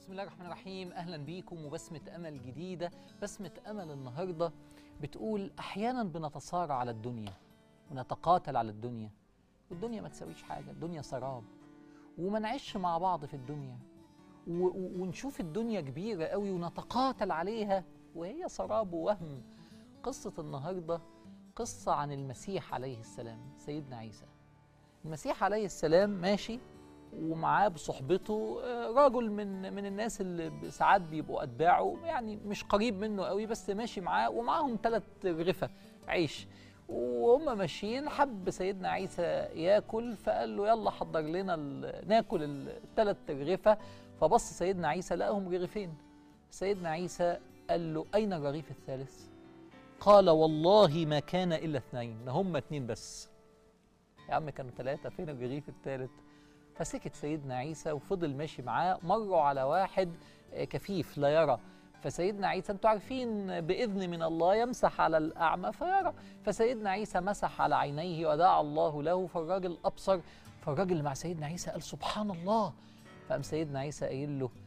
بسم الله الرحمن الرحيم اهلا بيكم وبسمه امل جديده بسمه امل النهارده بتقول احيانا بنتصارع على الدنيا ونتقاتل على الدنيا والدنيا ما تساويش حاجه الدنيا سراب وما نعيش مع بعض في الدنيا و- و- ونشوف الدنيا كبيره قوي ونتقاتل عليها وهي سراب ووهم قصه النهارده قصه عن المسيح عليه السلام سيدنا عيسى المسيح عليه السلام ماشي ومعاه بصحبته آه، رجل من من الناس اللي ب- ساعات بيبقوا اتباعه يعني مش قريب منه قوي بس ماشي معاه ومعاهم ثلاث رغفه عيش وهم ماشيين حب سيدنا عيسى ياكل فقال له يلا حضر لنا ال- ناكل الثلاث رغفه فبص سيدنا عيسى لقاهم رغيفين سيدنا عيسى قال له اين الرغيف الثالث قال والله ما كان الا اثنين ده هم اتنين بس يا عم كانوا ثلاثه فين الرغيف الثالث فسكت سيدنا عيسى وفضل ماشي معاه مروا على واحد آه، كفيف لا يرى فسيدنا عيسى انتوا عارفين باذن من الله يمسح على الاعمى فيرى فسيدنا عيسى مسح على عينيه ودعا الله له فالراجل ابصر فالراجل اللي مع سيدنا عيسى قال سبحان الله فقام سيدنا عيسى قايل له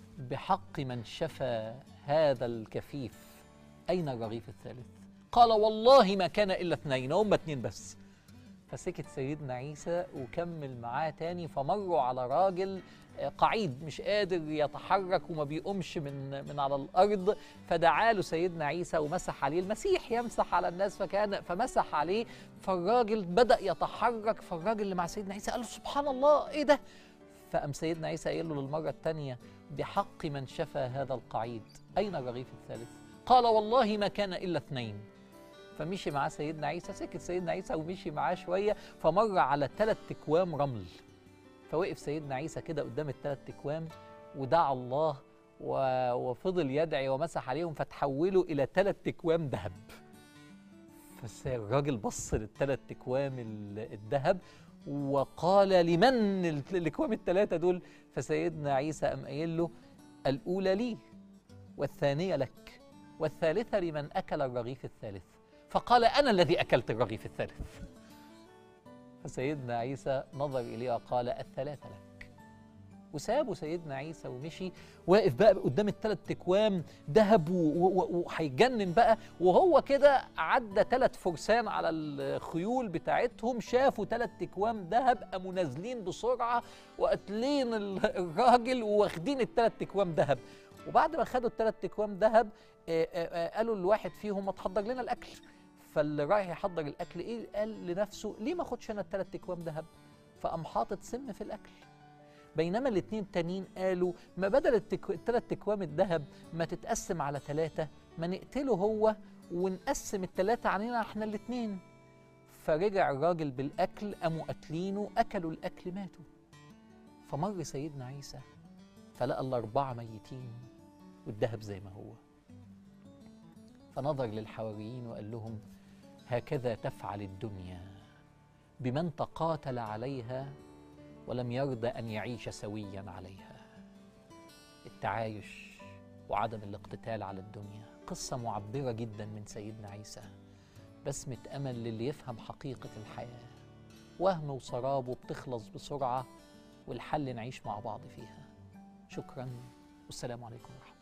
بحق من شفى هذا الكفيف اين الرغيف الثالث قال والله ما كان الا اثنين هم اتنين بس فسكت سيدنا عيسى وكمل معاه تاني فمروا على راجل آه، قعيد مش قادر يتحرك وما بيقومش من من على الارض فدعا له سيدنا عيسى ومسح عليه المسيح يمسح على الناس فكان فمسح عليه فالراجل بدا يتحرك فالراجل اللي مع سيدنا عيسى قال له سبحان الله ايه ده فقام سيدنا عيسى قال له للمره الثانيه بحق من شفى هذا القعيد اين الرغيف الثالث قال والله ما كان الا اثنين فمشي معاه سيدنا عيسى سكت سيدنا عيسى ومشي معاه شويه فمر على ثلاث تكوام رمل فوقف سيدنا عيسى كده قدام الثلاث تكوام ودعا الله و- وفضل يدعي ومسح عليهم فتحولوا الى ثلاث تكوام ذهب فالراجل بص للثلاث تكوام ال- الذهب وقال لمن ال- الاكوام الثلاثه دول فسيدنا عيسى قام قايل له الاولى لي والثانيه لك والثالثه لمن اكل الرغيف الثالث فقال انا الذي اكلت الرغيف الثالث فسيدنا عيسى نظر اليه وقال الثلاثه لك وسابه سيدنا عيسى ومشي واقف بقى قدام الثلاث تكوام ذهب و- و- وهيتجنن بقى وهو كده عدى ثلاث فرسان على الخيول بتاعتهم شافوا ثلاث تكوام ذهب قاموا نازلين بسرعه وقاتلين ال- الراجل واخدين الثلاث تكوام ذهب وبعد ما خدوا الثلاث تكوام ذهب آه، آه، آه، قالوا لواحد فيهم ما تحضر لنا الاكل فاللي رايح يحضر الاكل ايه قال لنفسه ليه ما اخدش انا الثلاث تكوام ذهب فقام حاطط سم في الاكل بينما الاثنين التانيين قالوا ما بدل التكو... الثلاث تكوام الذهب ما تتقسم على ثلاثة ما نقتله هو ونقسم الثلاثة علينا احنا الاثنين فرجع الراجل بالأكل قاموا قاتلينه أكلوا الأكل ماتوا فمر سيدنا عيسى فلقى الأربعة ميتين والذهب زي ما هو فنظر للحواريين وقال لهم هكذا تفعل الدنيا بمن تقاتل عليها ولم يرضى ان يعيش سويا عليها التعايش وعدم الاقتتال على الدنيا قصه معبره جدا من سيدنا عيسى بسمه امل للي يفهم حقيقه الحياه وهم وسراب وبتخلص بسرعه والحل نعيش مع بعض فيها شكرا والسلام عليكم ورحمه الله